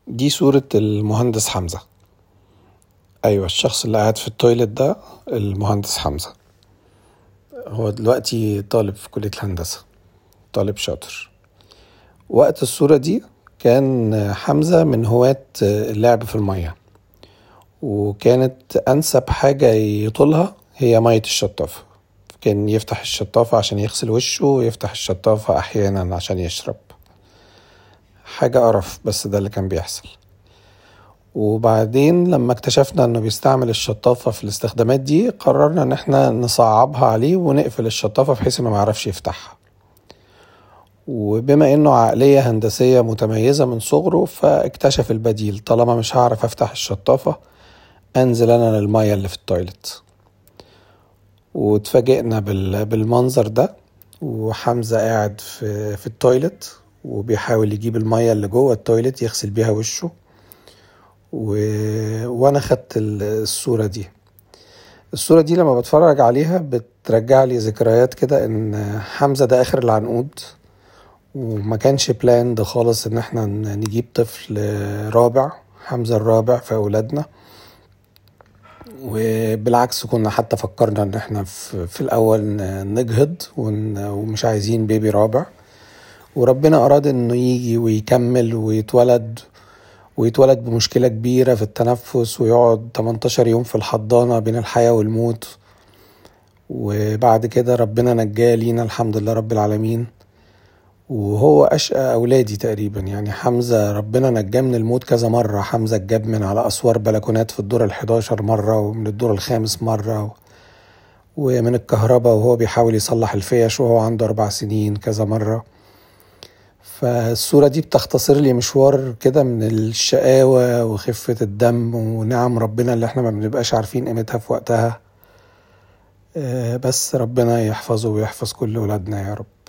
دي صورة المهندس حمزة أيوة الشخص اللي قاعد في التويلت ده المهندس حمزة هو دلوقتي طالب في كلية الهندسة طالب شاطر وقت الصورة دي كان حمزة من هواة اللعب في المية وكانت أنسب حاجة يطولها هي مية الشطافة كان يفتح الشطافة عشان يغسل وشه ويفتح الشطافة أحيانا عشان يشرب حاجة قرف بس ده اللي كان بيحصل وبعدين لما اكتشفنا انه بيستعمل الشطافة في الاستخدامات دي قررنا ان احنا نصعبها عليه ونقفل الشطافة بحيث انه معرفش يفتحها وبما انه عقلية هندسية متميزة من صغره فاكتشف البديل طالما مش هعرف افتح الشطافة انزل انا للمية اللي في التويلت واتفاجئنا بالمنظر ده وحمزة قاعد في, في التويلت وبيحاول يجيب المية اللي جوه التويلت يغسل بيها وشه و... وانا خدت الصورة دي الصورة دي لما بتفرج عليها بترجع لي ذكريات كده ان حمزة ده اخر العنقود وما كانش بلان ده خالص ان احنا نجيب طفل رابع حمزة الرابع في اولادنا وبالعكس كنا حتى فكرنا ان احنا في, الاول نجهض ومش عايزين بيبي رابع وربنا اراد انه يجي ويكمل ويتولد ويتولد بمشكلة كبيرة في التنفس ويقعد 18 يوم في الحضانة بين الحياة والموت وبعد كده ربنا نجاه لينا الحمد لله رب العالمين وهو أشقى أولادي تقريبا يعني حمزة ربنا نجاه من الموت كذا مرة حمزة اتجاب من على أسوار بلكونات في الدور الحداشر مرة ومن الدور الخامس مرة ومن الكهرباء وهو بيحاول يصلح الفيش وهو عنده أربع سنين كذا مرة فالصورة دي بتختصر لي مشوار كده من الشقاوة وخفة الدم ونعم ربنا اللي احنا ما بنبقاش عارفين قيمتها في وقتها بس ربنا يحفظه ويحفظ كل ولادنا يا رب